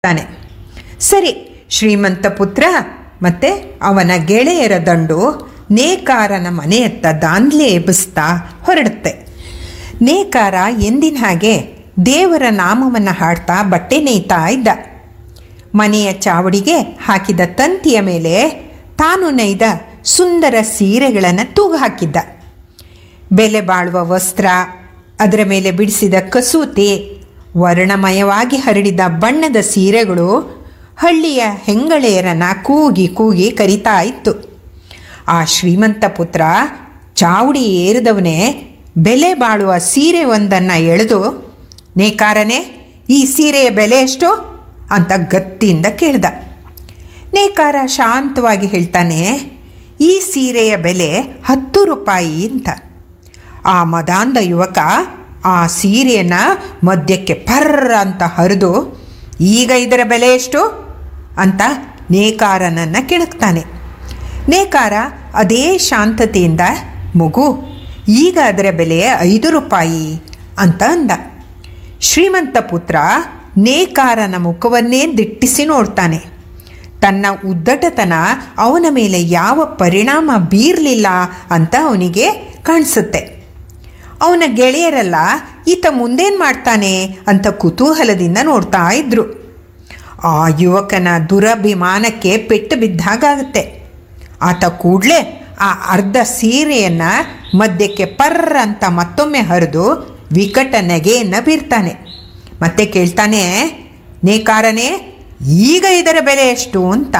ತಾನೆ ಸರಿ ಶ್ರೀಮಂತ ಪುತ್ರ ಮತ್ತೆ ಅವನ ಗೆಳೆಯರ ದಂಡು ನೇಕಾರನ ಮನೆಯತ್ತ ದಾಂದ್ಲೆ ಎಬ್ಬಿಸ್ತಾ ಹೊರಡುತ್ತೆ ನೇಕಾರ ಎಂದಿನ ಹಾಗೆ ದೇವರ ನಾಮವನ್ನು ಹಾಡ್ತಾ ಬಟ್ಟೆ ನೇಯ್ತಾ ಇದ್ದ ಮನೆಯ ಚಾವಡಿಗೆ ಹಾಕಿದ ತಂತಿಯ ಮೇಲೆ ತಾನು ನೇಯ್ದ ಸುಂದರ ಸೀರೆಗಳನ್ನು ತೂಗು ಹಾಕಿದ್ದ ಬೆಲೆ ಬಾಳುವ ವಸ್ತ್ರ ಅದರ ಮೇಲೆ ಬಿಡಿಸಿದ ಕಸೂತಿ ವರ್ಣಮಯವಾಗಿ ಹರಡಿದ ಬಣ್ಣದ ಸೀರೆಗಳು ಹಳ್ಳಿಯ ಹೆಂಗಳೆಯರನ್ನ ಕೂಗಿ ಕೂಗಿ ಕರಿತಾ ಇತ್ತು ಆ ಶ್ರೀಮಂತ ಪುತ್ರ ಚಾವಡಿ ಏರಿದವನೇ ಬೆಲೆ ಬಾಳುವ ಸೀರೆ ಒಂದನ್ನು ಎಳೆದು ನೇಕಾರನೇ ಈ ಸೀರೆಯ ಬೆಲೆ ಎಷ್ಟು ಅಂತ ಗತ್ತಿಯಿಂದ ಕೇಳ್ದ ನೇಕಾರ ಶಾಂತವಾಗಿ ಹೇಳ್ತಾನೆ ಈ ಸೀರೆಯ ಬೆಲೆ ಹತ್ತು ರೂಪಾಯಿ ಅಂತ ಆ ಮದಾಂಧ ಯುವಕ ಆ ಸೀರೆಯನ್ನು ಮದ್ಯಕ್ಕೆ ಪರ್ರ ಅಂತ ಹರಿದು ಈಗ ಇದರ ಬೆಲೆ ಎಷ್ಟು ಅಂತ ನೇಕಾರನನ್ನು ಕೆಣಕ್ತಾನೆ ನೇಕಾರ ಅದೇ ಶಾಂತತೆಯಿಂದ ಮಗು ಈಗ ಅದರ ಬೆಲೆ ಐದು ರೂಪಾಯಿ ಅಂತ ಅಂದ ಶ್ರೀಮಂತ ಪುತ್ರ ನೇಕಾರನ ಮುಖವನ್ನೇ ದಿಟ್ಟಿಸಿ ನೋಡ್ತಾನೆ ತನ್ನ ಉದ್ದಟತನ ಅವನ ಮೇಲೆ ಯಾವ ಪರಿಣಾಮ ಬೀರಲಿಲ್ಲ ಅಂತ ಅವನಿಗೆ ಕಾಣಿಸುತ್ತೆ ಅವನ ಗೆಳೆಯರೆಲ್ಲ ಈತ ಮುಂದೇನು ಮಾಡ್ತಾನೆ ಅಂತ ಕುತೂಹಲದಿಂದ ನೋಡ್ತಾ ಇದ್ರು ಆ ಯುವಕನ ದುರಭಿಮಾನಕ್ಕೆ ಪೆಟ್ಟು ಬಿದ್ದಾಗುತ್ತೆ ಆತ ಕೂಡಲೇ ಆ ಅರ್ಧ ಸೀರೆಯನ್ನು ಮಧ್ಯಕ್ಕೆ ಪರ್ರ ಅಂತ ಮತ್ತೊಮ್ಮೆ ಹರಿದು ವಿಕಟ ನೆಗೆಯನ್ನು ಬೀರ್ತಾನೆ ಮತ್ತೆ ಕೇಳ್ತಾನೆ ನೇಕಾರನೇ ಈಗ ಇದರ ಬೆಲೆ ಎಷ್ಟು ಅಂತ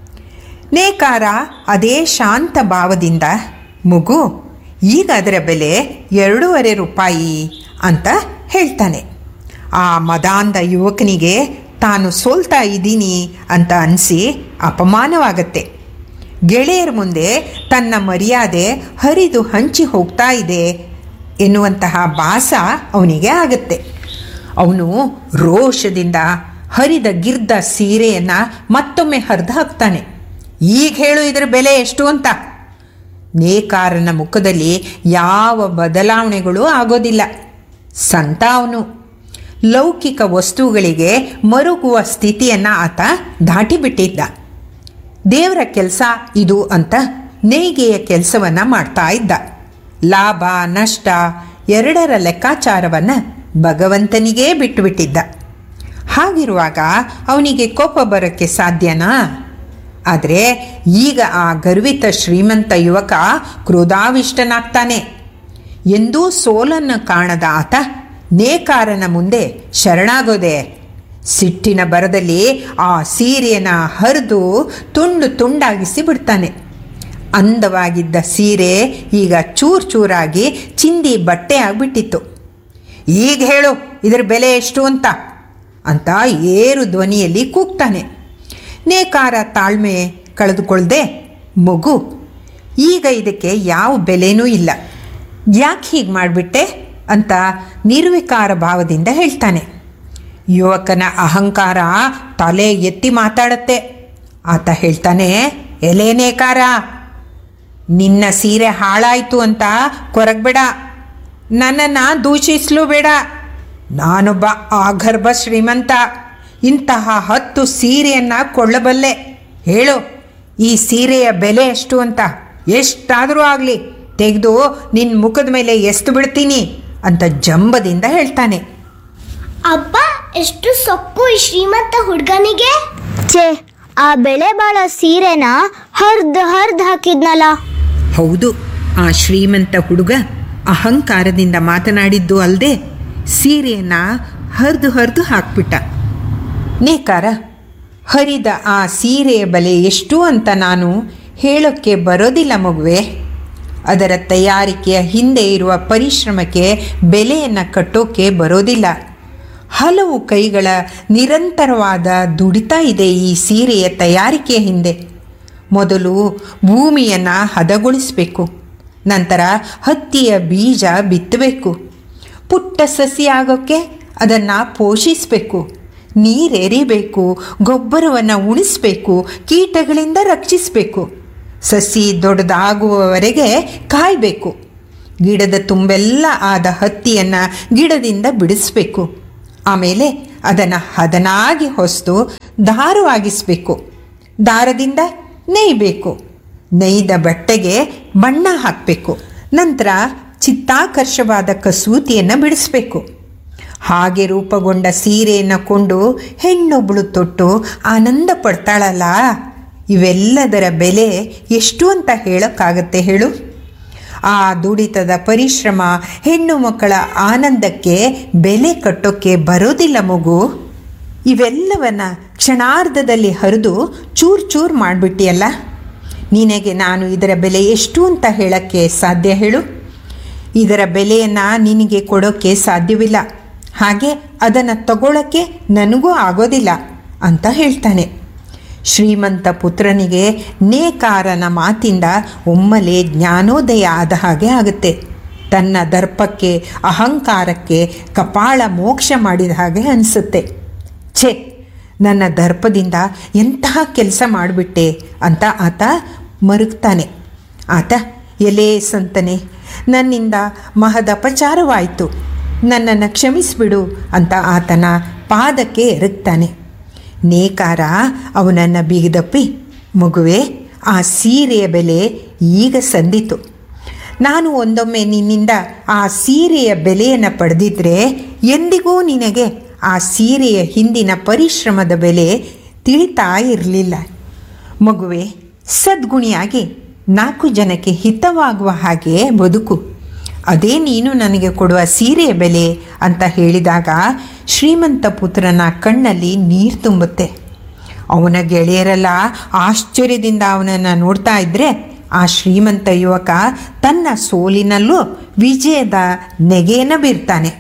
ನೇಕಾರ ಅದೇ ಶಾಂತ ಭಾವದಿಂದ ಮಗು ಈಗ ಅದರ ಬೆಲೆ ಎರಡೂವರೆ ರೂಪಾಯಿ ಅಂತ ಹೇಳ್ತಾನೆ ಆ ಮದಾಂಧ ಯುವಕನಿಗೆ ತಾನು ಸೋಲ್ತಾ ಇದ್ದೀನಿ ಅಂತ ಅನಿಸಿ ಅಪಮಾನವಾಗತ್ತೆ ಗೆಳೆಯರ ಮುಂದೆ ತನ್ನ ಮರ್ಯಾದೆ ಹರಿದು ಹಂಚಿ ಹೋಗ್ತಾ ಇದೆ ಎನ್ನುವಂತಹ ಭಾಸ ಅವನಿಗೆ ಆಗುತ್ತೆ ಅವನು ರೋಷದಿಂದ ಹರಿದ ಗಿರ್ದ ಸೀರೆಯನ್ನು ಮತ್ತೊಮ್ಮೆ ಹರಿದು ಹಾಕ್ತಾನೆ ಈಗ ಹೇಳು ಇದರ ಬೆಲೆ ಎಷ್ಟು ಅಂತ ನೇಕಾರನ ಮುಖದಲ್ಲಿ ಯಾವ ಬದಲಾವಣೆಗಳೂ ಆಗೋದಿಲ್ಲ ಸಂತ ಅವನು ಲೌಕಿಕ ವಸ್ತುಗಳಿಗೆ ಮರುಗುವ ಸ್ಥಿತಿಯನ್ನು ಆತ ದಾಟಿಬಿಟ್ಟಿದ್ದ ದೇವರ ಕೆಲಸ ಇದು ಅಂತ ನೇಯ್ಗೆಯ ಕೆಲಸವನ್ನು ಮಾಡ್ತಾ ಇದ್ದ ಲಾಭ ನಷ್ಟ ಎರಡರ ಲೆಕ್ಕಾಚಾರವನ್ನು ಭಗವಂತನಿಗೇ ಬಿಟ್ಟುಬಿಟ್ಟಿದ್ದ ಹಾಗಿರುವಾಗ ಅವನಿಗೆ ಕೋಪ ಬರೋಕ್ಕೆ ಸಾಧ್ಯನಾ ಆದರೆ ಈಗ ಆ ಗರ್ವಿತ ಶ್ರೀಮಂತ ಯುವಕ ಕ್ರೋಧಾವಿಷ್ಟನಾಗ್ತಾನೆ ಎಂದೂ ಸೋಲನ್ನು ಕಾಣದ ಆತ ನೇಕಾರನ ಮುಂದೆ ಶರಣಾಗೋದೆ ಸಿಟ್ಟಿನ ಬರದಲ್ಲಿ ಆ ಸೀರೆಯನ್ನು ಹರಿದು ತುಂಡು ತುಂಡಾಗಿಸಿ ಬಿಡ್ತಾನೆ ಅಂದವಾಗಿದ್ದ ಸೀರೆ ಈಗ ಚೂರು ಚೂರಾಗಿ ಚಿಂದಿ ಬಟ್ಟೆ ಆಗಿಬಿಟ್ಟಿತ್ತು ಈಗ ಹೇಳು ಇದರ ಬೆಲೆ ಎಷ್ಟು ಅಂತ ಅಂತ ಏರು ಧ್ವನಿಯಲ್ಲಿ ಕೂಗ್ತಾನೆ ನೇಕಾರ ತಾಳ್ಮೆ ಕಳೆದುಕೊಳ್ಳದೆ ಮಗು ಈಗ ಇದಕ್ಕೆ ಯಾವ ಬೆಲೆನೂ ಇಲ್ಲ ಯಾಕೆ ಹೀಗೆ ಮಾಡಿಬಿಟ್ಟೆ ಅಂತ ನಿರ್ವಿಕಾರ ಭಾವದಿಂದ ಹೇಳ್ತಾನೆ ಯುವಕನ ಅಹಂಕಾರ ತಲೆ ಎತ್ತಿ ಮಾತಾಡತ್ತೆ ಆತ ಹೇಳ್ತಾನೆ ಎಲೆ ನೇಕಾರ ನಿನ್ನ ಸೀರೆ ಹಾಳಾಯಿತು ಅಂತ ಕೊರಗಬೇಡ ನನ್ನನ್ನು ದೂಷಿಸಲು ಬೇಡ ನಾನೊಬ್ಬ ಆಗರ್ಭ ಶ್ರೀಮಂತ ಇಂತಹ ಹತ್ತು ಸೀರೆಯನ್ನು ಕೊಳ್ಳಬಲ್ಲೆ ಹೇಳು ಈ ಸೀರೆಯ ಬೆಲೆ ಎಷ್ಟು ಅಂತ ಎಷ್ಟಾದರೂ ಆಗಲಿ ತೆಗೆದು ನಿನ್ನ ಮುಖದ ಮೇಲೆ ಎಷ್ಟು ಬಿಡ್ತೀನಿ ಅಂತ ಜಂಬದಿಂದ ಹೇಳ್ತಾನೆ ಅಬ್ಬ ಎಷ್ಟು ಸೊಕ್ಕು ಈ ಶ್ರೀಮಂತ ಹುಡುಗನಿಗೆ ಛೇ ಆ ಬೆಳೆ ಬಾಳೋ ಸೀರೆನ ಹರ್ದ್ ಹರ್ದ್ ಹಾಕಿದ್ನಲ್ಲ ಹೌದು ಆ ಶ್ರೀಮಂತ ಹುಡುಗ ಅಹಂಕಾರದಿಂದ ಮಾತನಾಡಿದ್ದು ಅಲ್ಲದೆ ಸೀರೆಯನ್ನು ಹರಿದು ಹರಿದು ಹಾಕ್ಬಿಟ್ಟ ನೇಕಾರ ಹರಿದ ಆ ಸೀರೆಯ ಬೆಲೆ ಎಷ್ಟು ಅಂತ ನಾನು ಹೇಳೋಕ್ಕೆ ಬರೋದಿಲ್ಲ ಮಗುವೆ ಅದರ ತಯಾರಿಕೆಯ ಹಿಂದೆ ಇರುವ ಪರಿಶ್ರಮಕ್ಕೆ ಬೆಲೆಯನ್ನು ಕಟ್ಟೋಕ್ಕೆ ಬರೋದಿಲ್ಲ ಹಲವು ಕೈಗಳ ನಿರಂತರವಾದ ದುಡಿತ ಇದೆ ಈ ಸೀರೆಯ ತಯಾರಿಕೆಯ ಹಿಂದೆ ಮೊದಲು ಭೂಮಿಯನ್ನು ಹದಗೊಳಿಸಬೇಕು ನಂತರ ಹತ್ತಿಯ ಬೀಜ ಬಿತ್ತಬೇಕು ಪುಟ್ಟ ಸಸಿ ಆಗೋಕ್ಕೆ ಅದನ್ನು ಪೋಷಿಸಬೇಕು ನೀರೆರಿಬೇಕು ಗೊಬ್ಬರವನ್ನು ಉಣಿಸಬೇಕು ಕೀಟಗಳಿಂದ ರಕ್ಷಿಸಬೇಕು ಸಸಿ ದೊಡ್ಡದಾಗುವವರೆಗೆ ಕಾಯಬೇಕು ಗಿಡದ ತುಂಬೆಲ್ಲ ಆದ ಹತ್ತಿಯನ್ನು ಗಿಡದಿಂದ ಬಿಡಿಸ್ಬೇಕು ಆಮೇಲೆ ಅದನ್ನು ಹದನಾಗಿ ಹೊಸ್ತು ದಾರವಾಗಿಸಬೇಕು ದಾರದಿಂದ ನೇಯಬೇಕು ನೇಯ್ದ ಬಟ್ಟೆಗೆ ಬಣ್ಣ ಹಾಕಬೇಕು ನಂತರ ಚಿತ್ತಾಕರ್ಷವಾದ ಕಸೂತಿಯನ್ನು ಬಿಡಿಸ್ಬೇಕು ಹಾಗೆ ರೂಪುಗೊಂಡ ಸೀರೆಯನ್ನು ಕೊಂಡು ಹೆಣ್ಣೊಬ್ಬಳು ತೊಟ್ಟು ಆನಂದ ಪಡ್ತಾಳಲ್ಲ ಇವೆಲ್ಲದರ ಬೆಲೆ ಎಷ್ಟು ಅಂತ ಹೇಳೋಕ್ಕಾಗತ್ತೆ ಹೇಳು ಆ ದುಡಿತದ ಪರಿಶ್ರಮ ಹೆಣ್ಣು ಮಕ್ಕಳ ಆನಂದಕ್ಕೆ ಬೆಲೆ ಕಟ್ಟೋಕ್ಕೆ ಬರೋದಿಲ್ಲ ಮಗು ಇವೆಲ್ಲವನ್ನ ಕ್ಷಣಾರ್ಧದಲ್ಲಿ ಹರಿದು ಚೂರು ಚೂರು ಮಾಡಿಬಿಟ್ಟಿಯಲ್ಲ ನಿನಗೆ ನಾನು ಇದರ ಬೆಲೆ ಎಷ್ಟು ಅಂತ ಹೇಳೋಕ್ಕೆ ಸಾಧ್ಯ ಹೇಳು ಇದರ ಬೆಲೆಯನ್ನು ನಿನಗೆ ಕೊಡೋಕ್ಕೆ ಸಾಧ್ಯವಿಲ್ಲ ಹಾಗೆ ಅದನ್ನು ತಗೊಳ್ಳೋಕ್ಕೆ ನನಗೂ ಆಗೋದಿಲ್ಲ ಅಂತ ಹೇಳ್ತಾನೆ ಶ್ರೀಮಂತ ಪುತ್ರನಿಗೆ ನೇಕಾರನ ಮಾತಿಂದ ಒಮ್ಮಲೆ ಜ್ಞಾನೋದಯ ಆದ ಹಾಗೆ ಆಗುತ್ತೆ ತನ್ನ ದರ್ಪಕ್ಕೆ ಅಹಂಕಾರಕ್ಕೆ ಕಪಾಳ ಮೋಕ್ಷ ಮಾಡಿದ ಹಾಗೆ ಅನಿಸುತ್ತೆ ಛೇ ನನ್ನ ದರ್ಪದಿಂದ ಎಂತಹ ಕೆಲಸ ಮಾಡಿಬಿಟ್ಟೆ ಅಂತ ಆತ ಮರುಗ್ತಾನೆ ಆತ ಎಲೇ ಸಂತನೆ ನನ್ನಿಂದ ಮಹದಪಚಾರವಾಯಿತು ನನ್ನನ್ನು ಕ್ಷಮಿಸಿಬಿಡು ಅಂತ ಆತನ ಪಾದಕ್ಕೆ ಎರಗ್ತಾನೆ ನೇಕಾರ ಅವನನ್ನು ಬಿಗಿದಪ್ಪಿ ಮಗುವೆ ಆ ಸೀರೆಯ ಬೆಲೆ ಈಗ ಸಂದಿತು ನಾನು ಒಂದೊಮ್ಮೆ ನಿನ್ನಿಂದ ಆ ಸೀರೆಯ ಬೆಲೆಯನ್ನು ಪಡೆದಿದ್ರೆ ಎಂದಿಗೂ ನಿನಗೆ ಆ ಸೀರೆಯ ಹಿಂದಿನ ಪರಿಶ್ರಮದ ಬೆಲೆ ತಿಳಿತಾ ಇರಲಿಲ್ಲ ಮಗುವೆ ಸದ್ಗುಣಿಯಾಗಿ ನಾಲ್ಕು ಜನಕ್ಕೆ ಹಿತವಾಗುವ ಹಾಗೆ ಬದುಕು ಅದೇ ನೀನು ನನಗೆ ಕೊಡುವ ಸೀರೆಯ ಬೆಲೆ ಅಂತ ಹೇಳಿದಾಗ ಶ್ರೀಮಂತ ಪುತ್ರನ ಕಣ್ಣಲ್ಲಿ ನೀರು ತುಂಬುತ್ತೆ ಅವನ ಗೆಳೆಯರೆಲ್ಲ ಆಶ್ಚರ್ಯದಿಂದ ಅವನನ್ನು ನೋಡ್ತಾ ಇದ್ದರೆ ಆ ಶ್ರೀಮಂತ ಯುವಕ ತನ್ನ ಸೋಲಿನಲ್ಲೂ ವಿಜಯದ ನೆಗೆಯನ್ನು ಬೀರ್ತಾನೆ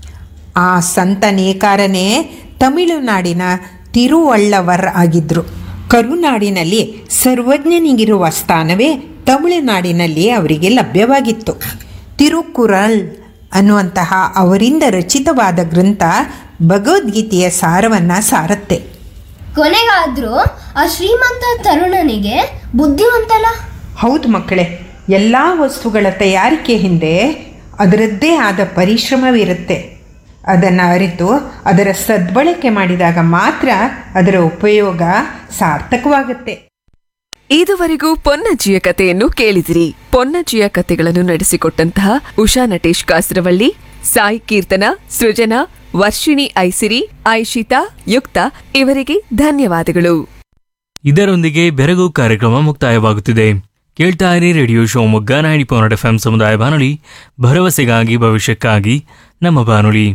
ಆ ಸಂತ ನೇಕಾರನೇ ತಮಿಳುನಾಡಿನ ತಿರುವಳ್ಳವರ್ ಆಗಿದ್ದರು ಕರುನಾಡಿನಲ್ಲಿ ಸರ್ವಜ್ಞನಿಗಿರುವ ಸ್ಥಾನವೇ ತಮಿಳುನಾಡಿನಲ್ಲಿ ಅವರಿಗೆ ಲಭ್ಯವಾಗಿತ್ತು ತಿರುಕುರಳ್ ಅನ್ನುವಂತಹ ಅವರಿಂದ ರಚಿತವಾದ ಗ್ರಂಥ ಭಗವದ್ಗೀತೆಯ ಸಾರವನ್ನು ಸಾರತ್ತೆ ಕೊನೆಗಾದ್ರೂ ಆ ಶ್ರೀಮಂತ ತರುಣನಿಗೆ ಬುದ್ಧಿವಂತಲ್ಲ ಹೌದು ಮಕ್ಕಳೇ ಎಲ್ಲ ವಸ್ತುಗಳ ತಯಾರಿಕೆ ಹಿಂದೆ ಅದರದ್ದೇ ಆದ ಪರಿಶ್ರಮವಿರುತ್ತೆ ಅದನ್ನು ಅರಿತು ಅದರ ಸದ್ಬಳಕೆ ಮಾಡಿದಾಗ ಮಾತ್ರ ಅದರ ಉಪಯೋಗ ಸಾರ್ಥಕವಾಗುತ್ತೆ ಇದುವರೆಗೂ ಪೊನ್ನಜ್ಜಿಯ ಕಥೆಯನ್ನು ಕೇಳಿದಿರಿ ಪೊನ್ನಜ್ಜಿಯ ಕಥೆಗಳನ್ನು ನಡೆಸಿಕೊಟ್ಟಂತಹ ಉಷಾ ನಟೇಶ್ ಕಾಸರವಳ್ಳಿ ಸಾಯಿ ಕೀರ್ತನ ಸೃಜನಾ ವರ್ಷಿಣಿ ಐಸಿರಿ ಐಶಿತಾ ಯುಕ್ತ ಇವರಿಗೆ ಧನ್ಯವಾದಗಳು ಇದರೊಂದಿಗೆ ಬೆರಗು ಕಾರ್ಯಕ್ರಮ ಮುಕ್ತಾಯವಾಗುತ್ತಿದೆ ಕೇಳ್ತಾ ಇರಿ radio Shivamogga ninety point F M ಸಮುದಾಯ ಬಾನುಲಿ ಭರವಸೆಗಾಗಿ ಭವಿಷ್ಯಕ್ಕಾಗಿ ನಮ್ಮ ಬಾನುಲಿ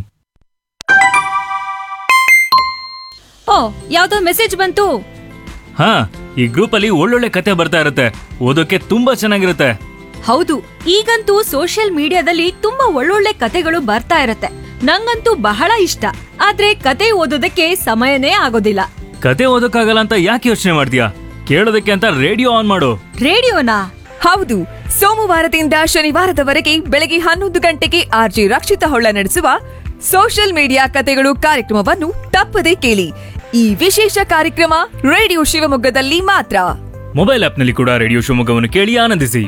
ಓ ಯಾವ್ದೋ ಮೆಸೇಜ್ ಬಂತು ಹಾ ಈ ಗ್ರೂಪ್ ಅಲ್ಲಿ ಒಳ್ಳೊಳ್ಳೆ ಕತೆ ಬರ್ತಾ ಇರುತ್ತೆ ಓದೋಕೆ ತುಂಬಾ ಚೆನ್ನಾಗಿರುತ್ತೆ ಹೌದು ಈಗಂತೂ ಸೋಷಿಯಲ್ ಮೀಡಿಯಾದಲ್ಲಿ ತುಂಬಾ ಒಳ್ಳೊಳ್ಳೆ ಕತೆಗಳು ಬರ್ತಾ ಇರತ್ತೆ ನಂಗಂತೂ ಬಹಳ ಇಷ್ಟ ಆದ್ರೆ ಕತೆ ಓದೋದಕ್ಕೆ ಸಮಯನೇ ಆಗೋದಿಲ್ಲ ಕತೆ ಓದೋಕ್ಕಾಗಲ್ಲ ಅಂತ ಯಾಕೆ ಯೋಚನೆ ಮಾಡ್ತೀಯಾ ಕೇಳೋದಕ್ಕೆ ಅಂತ ರೇಡಿಯೋ ಆನ್ ಮಾಡು ರೇಡಿಯೋನಾ ಹೌದು ಸೋಮವಾರದಿಂದ ಶನಿವಾರದವರೆಗೆ ಬೆಳಗ್ಗೆ ಹನ್ನೊಂದು ಗಂಟೆಗೆ ಆರ್ಜಿ ರಕ್ಷಿತ ಹೊಳ್ಳ ನಡೆಸುವ ಸೋಷಿಯಲ್ ಮೀಡಿಯಾ ಕತೆಗಳು ಕಾರ್ಯಕ್ರಮವನ್ನು ತಪ್ಪದೇ ಕೇಳಿ ಈ ವಿಶೇಷ ಕಾರ್ಯಕ್ರಮ ರೇಡಿಯೋ ಶಿವಮೊಗ್ಗದಲ್ಲಿ ಮಾತ್ರ ಮೊಬೈಲ್ ಆಪ್ನಲ್ಲಿ ಕೂಡ ರೇಡಿಯೋ ಶಿವಮೊಗ್ಗವನ್ನು ಕೇಳಿ ಆನಂದಿಸಿ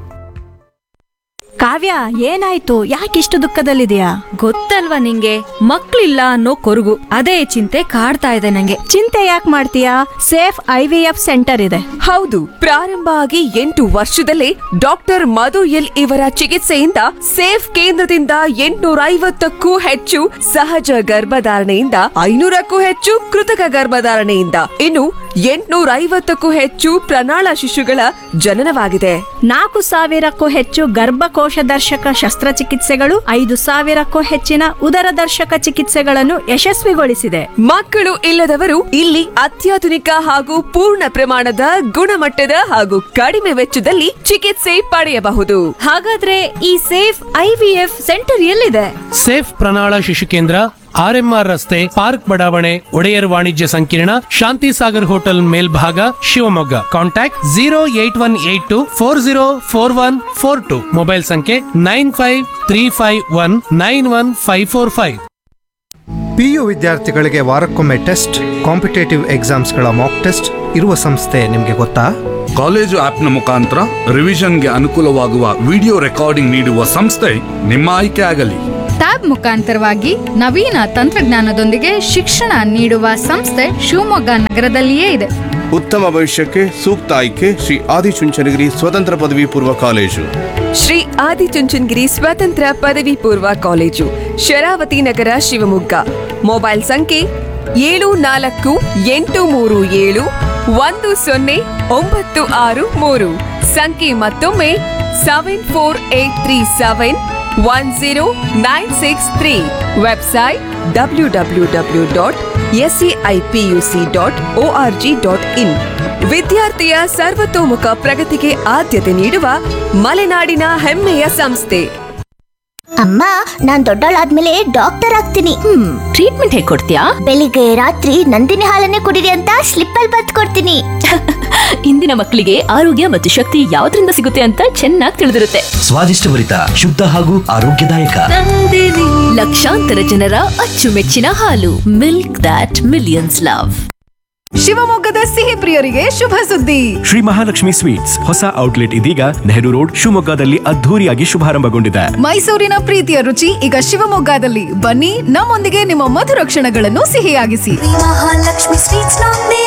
ಕಾವ್ಯ ಏನಾಯ್ತು ಯಾಕಿಷ್ಟು ದುಃಖದಲ್ಲಿದೆಯಾ ಗೊತ್ತಲ್ವಾ ನಿಂಗೆ ಮಕ್ಳಿಲ್ಲ ಅನ್ನೋ ಕೊರಗು ಅದೇ ಚಿಂತೆ ಕಾಡ್ತಾ ಇದೆ ನಂಗೆ ಚಿಂತೆ ಯಾಕೆ ಮಾಡ್ತೀಯಾ safe I V F centre ಇದೆ ಹೌದು ಪ್ರಾರಂಭ ಆಗಿ ಎಂಟು ವರ್ಷದಲ್ಲೇ ಡಾಕ್ಟರ್ ಮಧು ಎಲ್ ಇವರ ಚಿಕಿತ್ಸೆಯಿಂದ ಸೇಫ್ ಕೇಂದ್ರದಿಂದ ಎಂಟುನೂರ ಐವತ್ತಕ್ಕೂ ಹೆಚ್ಚು ಸಹಜ ಗರ್ಭಧಾರಣೆಯಿಂದ ಐನೂರಕ್ಕೂ ಹೆಚ್ಚು ಕೃತಕ ಗರ್ಭಧಾರಣೆಯಿಂದ ಇನ್ನು ಎಂಟುನೂರ ಐವತ್ತಕ್ಕೂ ಹೆಚ್ಚು ಪ್ರಣಾಳ ಶಿಶುಗಳ ಜನನವಾಗಿದೆ ನಾಲ್ಕು ಸಾವಿರಕ್ಕೂ ಹೆಚ್ಚು ಗರ್ಭಕೋಶ ದರ್ಶಕ ಶಸ್ತ್ರಚಿಕಿತ್ಸೆಗಳು ಐದು ಸಾವಿರಕ್ಕೂ ಹೆಚ್ಚಿನ ಉದರ ದರ್ಶಕ ಚಿಕಿತ್ಸೆಗಳನ್ನು ಯಶಸ್ವಿಗೊಳಿಸಿದೆ ಮಕ್ಕಳು ಇಲ್ಲದವರು ಇಲ್ಲಿ ಅತ್ಯಾಧುನಿಕ ಹಾಗೂ ಪೂರ್ಣ ಪ್ರಮಾಣದ ಗುಣಮಟ್ಟದ ಹಾಗೂ ಕಡಿಮೆ ವೆಚ್ಚದಲ್ಲಿ ಚಿಕಿತ್ಸೆ ಪಡೆಯಬಹುದು ಹಾಗಾದ್ರೆ ಈ safe I V F centre ಎಲ್ಲಿದೆ ಸೇಫ್ ಪ್ರಣಾಳ ಶಿಶು ಕೇಂದ್ರ ಆರ್ಎಂಆರ್ ರಸ್ತೆ ಪಾರ್ಕ್ ಬಡಾವಣೆ ಒಡೆಯರ್ ವಾಣಿಜ್ಯ ಸಂಕೀರ್ಣ ಶಾಂತಿ ಸಾಗರ್ ಹೋಟೆಲ್ ಮೇಲ್ಭಾಗ Shivamogga contact zero eight one eight two four zero four one four two mobile ಸಂಖ್ಯೆ nine five three five one nine one five four five PU ವಿದ್ಯಾರ್ಥಿಗಳಿಗೆ ವಾರಕ್ಕೊಮ್ಮೆ ಟೆಸ್ಟ್ ಕಾಂಪಿಟೇಟಿವ್ ಎಕ್ಸಾಮ್ಸ್ಗಳ ಮಾಕ್ ಟೆಸ್ಟ್ ಇರುವ ಸಂಸ್ಥೆ ನಿಮಗೆ ಗೊತ್ತಾ ಕಾಲೇಜು ಆಪ್ನ ಮುಖಾಂತರ ರಿವಿಷನ್ಗೆ ಅನುಕೂಲವಾಗುವ ವಿಡಿಯೋ ರೆಕಾರ್ಡಿಂಗ್ ನೀಡುವ ಸಂಸ್ಥೆ ನಿಮ್ಮ ಆಯ್ಕೆ ಆಗಲಿ ಟ್ಯಾಬ್ ಮುಖಾಂತರವಾಗಿ ನವೀನ ತಂತ್ರಜ್ಞಾನದೊಂದಿಗೆ ಶಿಕ್ಷಣ ನೀಡುವ ಸಂಸ್ಥೆ ಶಿವಮೊಗ್ಗ ನಗರದಲ್ಲಿಯೇ ಇದೆ ಉತ್ತಮ ಭವಿಷ್ಯಕ್ಕೆ ಸೂಕ್ತ ಆಯ್ಕೆ ಶ್ರೀ ಆದಿಚುಂಚನಗಿರಿ ಸ್ವತಂತ್ರ ಪದವಿ ಪೂರ್ವ ಕಾಲೇಜು ಶ್ರೀ ಆದಿಚುಂಚನಗಿರಿ ಸ್ವತಂತ್ರ ಪದವಿ ಪೂರ್ವ ಕಾಲೇಜು ಶರಾವತಿ ನಗರ ಶಿವಮೊಗ್ಗ ಮೊಬೈಲ್ ಸಂಖ್ಯೆ ಏಳು ನಾಲ್ಕು ಎಂಟು ಮೂರು ಏಳು ಒಂದು ಸೊನ್ನೆ ಒಂಬತ್ತು ಆರು ಮೂರು ಸಂಖ್ಯೆ ಮತ್ತೊಮ್ಮೆ seven four eight three seven one zero nine six three website W W W dot SCIPUC dot O R G dot in ವಿದ್ಯಾರ್ಥಿಯ ಸರ್ವತೋಮುಖ ಪ್ರಗತಿಗೆ ಆದ್ಯತೆ ನೀಡುವ ಮಲೆನಾಡಿನ ಹೆಮ್ಮೆಯ ಸಂಸ್ಥೆ ಅಮ್ಮ ನಾನ್ ದೊಡ್ಡವಳಾದ್ಮೇಲೆ ಡಾಕ್ಟರ್ ಆಗ್ತೀನಿ ಹ್ಮ್ ಟ್ರೀಟ್ಮೆಂಟ್ ಹೇಗೆ ಕೊಡ್ತೀಯಾ ಬೆಳಿಗ್ಗೆ ರಾತ್ರಿ ನಂದಿನಿ ಹಾಲನ್ನೇ ಕುಡಿರಿ ಅಂತ ಸ್ಲಿಪ್ ಅಲ್ಲಿ ಬತ್ ಕೊಡ್ತೀನಿ ಇಂದಿನ ಮಕ್ಕಳಿಗೆ ಆರೋಗ್ಯ ಮತ್ತು ಶಕ್ತಿ ಯಾವ್ದ್ರಿಂದ ಸಿಗುತ್ತೆ ಅಂತ ಚೆನ್ನಾಗಿ ತಿಳಿದಿರುತ್ತೆ ಸ್ವಾದಿಷ್ಟಭರಿತ ಶುದ್ಧ ಹಾಗೂ ಆರೋಗ್ಯದಾಯಕ ಲಕ್ಷಾಂತರ ಜನರ ಅಚ್ಚುಮೆಚ್ಚಿನ ಹಾಲು ಮಿಲ್ಕ್ ದಾಟ್ ಮಿಲಿಯನ್ಸ್ ಲವ್ ಶಿವಮೊಗ್ಗದ ಸಿಹಿ ಪ್ರಿಯರಿಗೆ ಶುಭ ಸುದ್ದಿ ಶ್ರೀ ಮಹಾಲಕ್ಷ್ಮಿ ಸ್ವೀಟ್ಸ್ ಹೊಸ ಔಟ್ಲೆಟ್ ಇದೀಗ ನೆಹರು ರೋಡ್ ಶಿವಮೊಗ್ಗದಲ್ಲಿ ಅದ್ಧೂರಿಯಾಗಿ ಶುಭಾರಂಭಗೊಂಡಿದೆ ಮೈಸೂರಿನ ಪ್ರೀತಿಯ ರುಚಿ ಈಗ ಶಿವಮೊಗ್ಗದಲ್ಲಿ ಬನ್ನಿ ನಮ್ಮೊಂದಿಗೆ ನಿಮ್ಮ ಮಧುರ ಕ್ಷಣಗಳನ್ನು ಸಿಹಿಯಾಗಿಸಿ ಮಹಾಲಕ್ಷ್ಮಿ ಸ್ವೀಟ್ಸ್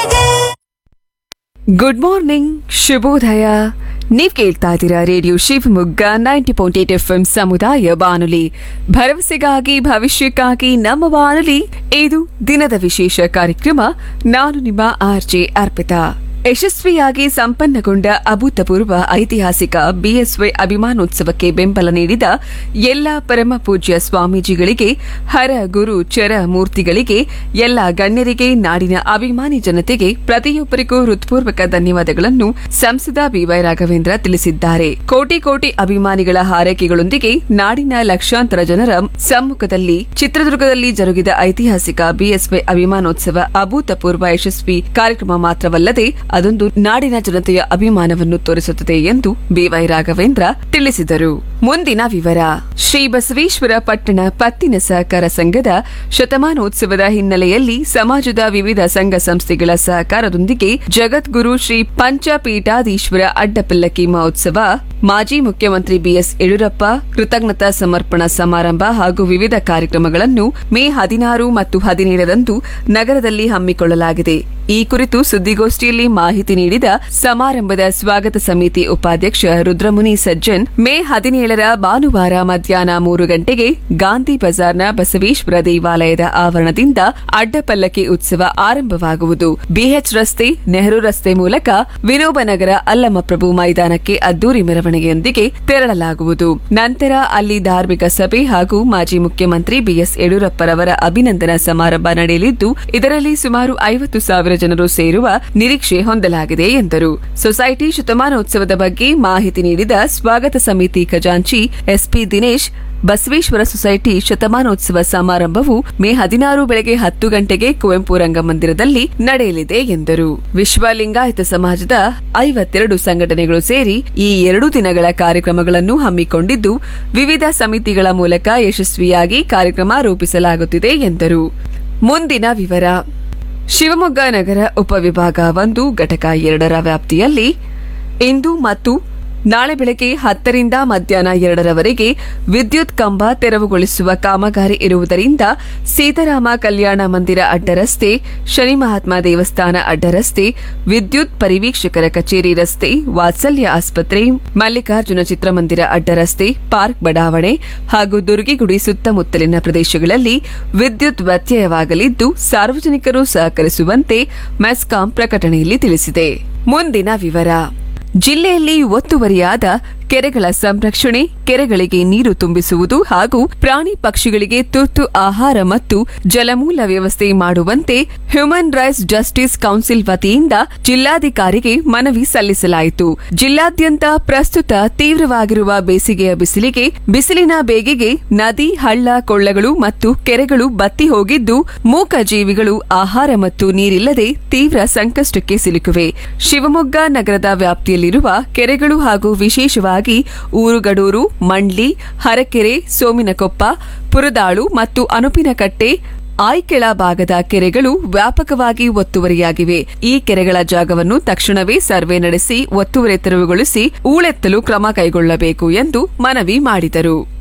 ಗುಡ್ ಮಾರ್ನಿಂಗ್ ಶುಭೋದಯ ನೀವ್ ಕೇಳ್ತಾ ಇದ್ದೀರಾ radio Shivamogga ninety point eight F M ಸಮುದಾಯ ಬಾನುಲಿ ಭರವಸೆಗಾಗಿ ಭವಿಷ್ಯಕ್ಕಾಗಿ ನಮ್ಮ ಬಾನುಲಿ ಇದು ದಿನದ ವಿಶೇಷ ಕಾರ್ಯಕ್ರಮ ನಾನು ನಿಮ್ಮ ಆರ್ ಜೆ ಅರ್ಪಿತಾ ಯಶಸ್ವಿಯಾಗಿ ಸಂಪನ್ನಗೊಂಡ ಅಭೂತಪೂರ್ವ ಐತಿಹಾಸಿಕ ಬಿಎಸ್ವೈ ಅಭಿಮಾನೋತ್ಸವಕ್ಕೆ ಬೆಂಬಲ ನೀಡಿದ ಎಲ್ಲಾ ಪರಮ ಪೂಜ್ಯ ಸ್ವಾಮೀಜಿಗಳಿಗೆ ಹರ ಗುರು ಚರ ಮೂರ್ತಿಗಳಿಗೆ ಎಲ್ಲ ಗಣ್ಯರಿಗೆ ನಾಡಿನ ಅಭಿಮಾನಿ ಜನತೆಗೆ ಪ್ರತಿಯೊಬ್ಬರಿಗೂ ಹೃತ್ಪೂರ್ವಕ ಧನ್ಯವಾದಗಳನ್ನು ಸಂಸದ ಬಿವೈ ರಾಘವೇಂದ್ರ ತಿಳಿಸಿದ್ದಾರೆ ಕೋಟಿ ಕೋಟಿ ಅಭಿಮಾನಿಗಳ ಹಾರೈಕೆಗಳೊಂದಿಗೆ ನಾಡಿನ ಲಕ್ಷಾಂತರ ಜನರ ಸಮ್ಮುಖದಲ್ಲಿ ಚಿತ್ರದುರ್ಗದಲ್ಲಿ ಜರುಗಿದ ಐತಿಹಾಸಿಕ ಬಿಎಸ್ವೈ ಅಭಿಮಾನೋತ್ಸವ ಅಭೂತಪೂರ್ವ ಯಶಸ್ವಿ ಕಾರ್ಯಕ್ರಮ ಮಾತ್ರವಲ್ಲದೆ ಅದೊಂದು ನಾಡಿನ ಜನತೆಯ ಅಭಿಮಾನವನ್ನು ತೋರಿಸುತ್ತದೆ ಎಂದು ಬಿವೈ ರಾಘವೇಂದ್ರ ತಿಳಿಸಿದರು ಮುಂದಿನ ವಿವರ ಶ್ರೀ ಬಸವೇಶ್ವರ ಪಟ್ಟಣ ಪತ್ತಿನ ಸಹಕಾರ ಸಂಘದ ಶತಮಾನೋತ್ಸವದ ಹಿನ್ನೆಲೆಯಲ್ಲಿ ಸಮಾಜದ ವಿವಿಧ ಸಂಘ ಸಂಸ್ಥೆಗಳ ಸಹಕಾರದೊಂದಿಗೆ ಜಗದ್ಗುರು ಶ್ರೀ ಪಂಚಪೀಠಾಧೀಶ್ವರ ಅಡ್ಡಪಲ್ಲಕ್ಕಿ ಮಹೋತ್ಸವ ಮಾಜಿ ಮುಖ್ಯಮಂತ್ರಿ ಬಿಎಸ್ ಯಡಿಯೂರಪ್ಪ ಕೃತಜ್ಞತಾ ಸಮರ್ಪಣಾ ಸಮಾರಂಭ ಹಾಗೂ ವಿವಿಧ ಕಾರ್ಯಕ್ರಮಗಳನ್ನು ಮೇ ಹದಿನಾರು ಮತ್ತು ಹದಿನೇಳರಂದು ನಗರದಲ್ಲಿ ಹಮ್ಮಿಕೊಳ್ಳಲಾಗಿದೆ ಈ ಕುರಿತು ಸುದ್ದಿಗೋಷ್ಠಿಯಲ್ಲಿ ಮಾಹಿತಿ ನೀಡಿದ ಸಮಾರಂಭದ ಸ್ವಾಗತ ಸಮಿತಿ ಉಪಾಧ್ಯಕ್ಷ ರುದ್ರಮುನಿ ಸಜ್ಜನ್ ಮೇ ಹದಿನೇಳರ ಭಾನುವಾರ ಮಧ್ಯಾಹ್ನ ಮೂರು ಗಂಟೆಗೆ ಗಾಂಧಿ ಬಜಾರ್ನ ಬಸವೇಶ್ವರ ದೇವಾಲಯದ ಆವರಣದಿಂದ ಅಡ್ಡಪಲ್ಲಕ್ಕಿ ಉತ್ಸವ ಆರಂಭವಾಗುವುದು ಬಿಎಚ್ ರಸ್ತೆ ನೆಹರು ರಸ್ತೆ ಮೂಲಕ ವಿನೋಬನಗರ ಅಲ್ಲಮಪ್ರಭು ಮೈದಾನಕ್ಕೆ ಅದ್ದೂರಿ ಮೆರವಣಿಗೆಯೊಂದಿಗೆ ತೆರಳಲಾಗುವುದು ನಂತರ ಅಲ್ಲಿ ಧಾರ್ಮಿಕ ಸಭೆ ಹಾಗೂ ಮಾಜಿ ಮುಖ್ಯಮಂತ್ರಿ ಬಿಎಸ್ ಯಡಿಯೂರಪ್ಪರವರ ಅಭಿನಂದನಾ ಸಮಾರಂಭ ನಡೆಯಲಿದ್ದು ಇದರಲ್ಲಿ ಸುಮಾರು ಐವತ್ತು ಸಾವಿರ ಜನರು ಸೇರುವ ನಿರೀಕ್ಷೆ ಹೊಂದಲಾಗಿದೆ ಎಂದರು ಸೊಸೈಟಿ ಶತಮಾನೋತ್ಸವದ ಬಗ್ಗೆ ಮಾಹಿತಿ ನೀಡಿದ ಸ್ವಾಗತ ಸಮಿತಿ ಖಜಾಂಚಿ ಎಸ್ಪಿ ದಿನೇಶ್ ಬಸವೇಶ್ವರ ಸೊಸೈಟಿ ಶತಮಾನೋತ್ಸವ ಸಮಾರಂಭವು ಮೇ ಹದಿನಾರು ಬೆಳಗ್ಗೆ ಹತ್ತು ಗಂಟೆಗೆ ಕುವೆಂಪು ರಂಗಮಂದಿರದಲ್ಲಿ ನಡೆಯಲಿದೆ ಎಂದರು ವಿಶ್ವ ಲಿಂಗಾಯತ ಸಮಾಜದ ಐವತ್ತೆರಡು ಸಂಘಟನೆಗಳು ಸೇರಿ ಈ ಎರಡು ದಿನಗಳ ಕಾರ್ಯಕ್ರಮಗಳನ್ನು ಹಮ್ಮಿಕೊಂಡಿದ್ದು ವಿವಿಧ ಸಮಿತಿಗಳ ಮೂಲಕ ಯಶಸ್ವಿಯಾಗಿ ಕಾರ್ಯಕ್ರಮ ರೂಪಿಸಲಾಗುತ್ತಿದೆ ಎಂದರು ಮುಂದಿನ ವಿವರ ಶಿವಮೊಗ್ಗ ನಗರ ಉಪವಿಭಾಗ ಒಂದು ಘಟಕ ಎರಡರ ವ್ಯಾಪ್ತಿಯಲ್ಲಿ ಇಂದು ಮತ್ತು ನಾಳೆ ಬೆಳಗ್ಗೆ ಹತ್ತರಿಂದ ಮಧ್ಯಾಹ್ನ ಎರಡರವರೆಗೆ ವಿದ್ಯುತ್ ಕಂಬ ತೆರವುಗೊಳಿಸುವ ಕಾಮಗಾರಿ ಇರುವುದರಿಂದ ಸೀತಾರಾಮ ಕಲ್ಯಾಣ ಮಂದಿರ ಅಡ್ಡರಸ್ತೆ ಶನಿ ಮಹಾತ್ಮ ದೇವಸ್ಥಾನ ಅಡ್ಡರಸ್ತೆ ವಿದ್ಯುತ್ ಪರಿವೀಕ್ಷಕರ ಕಚೇರಿ ರಸ್ತೆ ವಾತ್ಸಲ್ಯ ಆಸ್ಪತ್ರೆ ಮಲ್ಲಿಕಾರ್ಜುನ ಚಿತ್ರಮಂದಿರ ಅಡ್ಡರಸ್ತೆ ಪಾರ್ಕ್ ಬಡಾವಣೆ ಹಾಗೂ ದುರ್ಗಿಗುಡಿ ಸುತ್ತಮುತ್ತಲಿನ ಪ್ರದೇಶಗಳಲ್ಲಿ ವಿದ್ಯುತ್ ವ್ಯತ್ಯಯವಾಗಲಿದ್ದು ಸಾರ್ವಜನಿಕರು ಸಹಕರಿಸುವಂತೆ ಮೆಸ್ಕಾಂ ಪ್ರಕಟಣೆಯಲ್ಲಿ ತಿಳಿಸಿದೆ ಮುಂದಿನ ವಿವರ ಜಿಲ್ಲೆಯಲ್ಲಿ ಒತ್ತುವರಿಯಾದ ಕೆರೆಗಳ ಸಂರಕ್ಷಣೆ ಕೆರೆಗಳಿಗೆ ನೀರು ತುಂಬಿಸುವುದು ಹಾಗೂ ಪ್ರಾಣಿ ಪಕ್ಷಿಗಳಿಗೆ ತುರ್ತು ಆಹಾರ ಮತ್ತು ಜಲಮೂಲ ವ್ಯವಸ್ಥೆ ಮಾಡುವಂತೆ ಹ್ಯೂಮನ್ ರೈಟ್ಸ್ ಜಸ್ಟಿಸ್ ಕೌನ್ಸಿಲ್ ವತಿಯಿಂದ ಜಿಲ್ಲಾಧಿಕಾರಿಗೆ ಮನವಿ ಸಲ್ಲಿಸಲಾಯಿತು ಜಿಲ್ಲಾದ್ಯಂತ ಪ್ರಸ್ತುತ ತೀವ್ರವಾಗಿರುವ ಬೇಸಿಗೆಯ ಬಿಸಿಲಿಗೆ ಬಿಸಿಲಿನ ಬೇಗೆಗೆ ನದಿ ಹಳ್ಳ ಕೊಳ್ಳಗಳು ಮತ್ತು ಕೆರೆಗಳು ಬತ್ತಿ ಹೋಗಿದ್ದು ಮೂಕ ಜೀವಿಗಳು ಆಹಾರ ಮತ್ತು ನೀರಿಲ್ಲದೆ ತೀವ್ರ ಸಂಕಷ್ಟಕ್ಕೆ ಸಿಲುಕಿವೆ ಶಿವಮೊಗ್ಗ ನಗರದ ವ್ಯಾಪ್ತಿಯಲ್ಲಿರುವ ಕೆರೆಗಳು ಹಾಗೂ ವಿಶೇಷವಾಗಿ ಊರುಗಡೂರು ಮಂಡ್ಲಿ ಹರಕೆರೆ ಸೋಮಿನಕೊಪ್ಪ ಪುರದಾಳು ಮತ್ತು ಅನುಪಿನಕಟ್ಟೆ ಆಯ್ಕೆಳ ಭಾಗದ ಕೆರೆಗಳು ವ್ಯಾಪಕವಾಗಿ ಒತ್ತುವರಿಯಾಗಿವೆ ಈ ಕೆರೆಗಳ ಜಾಗವನ್ನು ತಕ್ಷಣವೇ ಸರ್ವೆ ನಡೆಸಿ ಒತ್ತುವರಿ ತೆರವುಗೊಳಿಸಿ ಹೂಳೆತ್ತಲು ಕ್ರಮ ಕೈಗೊಳ್ಳಬೇಕು ಎಂದು ಮನವಿ ಮಾಡಿದರು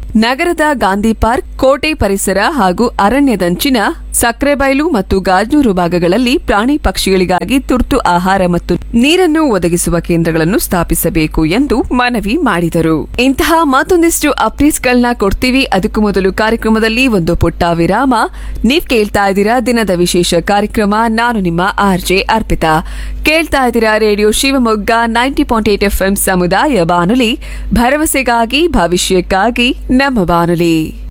ನಗರದ ಗಾಂಧಿ ಪಾರ್ಕ್ ಕೋಟೆ ಪರಿಸರ ಹಾಗೂ ಅರಣ್ಯದಂಚಿನ ಸಕ್ರೆಬೈಲು ಮತ್ತು ಗಾಜನೂರು ಭಾಗಗಳಲ್ಲಿ ಪ್ರಾಣಿ ಪಕ್ಷಿಗಳಿಗಾಗಿ ತುರ್ತು ಆಹಾರ ಮತ್ತು ನೀರನ್ನು ಒದಗಿಸುವ ಕೇಂದ್ರಗಳನ್ನು ಸ್ಥಾಪಿಸಬೇಕು ಎಂದು ಮನವಿ ಮಾಡಿದರು ಇಂತಹ ಮತ್ತೊಂದಿಷ್ಟು ಅಪ್ಡೇಟ್ಸ್ಗಳನ್ನ ಕೊಡ್ತೀವಿ ಅದಕ್ಕೂ ಮೊದಲು ಕಾರ್ಯಕ್ರಮದಲ್ಲಿ ಒಂದು ಪುಟ್ಟ ವಿರಾಮ ನೀವ್ ಕೇಳ್ತಾ ಇದ್ದೀರಾ ದಿನದ ವಿಶೇಷ ಕಾರ್ಯಕ್ರಮ ನಾನು ನಿಮ್ಮ ಆರ್ ಜೆ ಅರ್ಪಿತಾ ಕೇಳ್ತಾ ಇದ್ದೀರಾ radio Shivamogga ninety point eight F ಸಮುದಾಯ ಬಾನುಲಿ ಭರವಸೆಗಾಗಿ ಭವಿಷ್ಯಕ್ಕಾಗಿ ನಮ್ಮ ಬಾನುಲಿ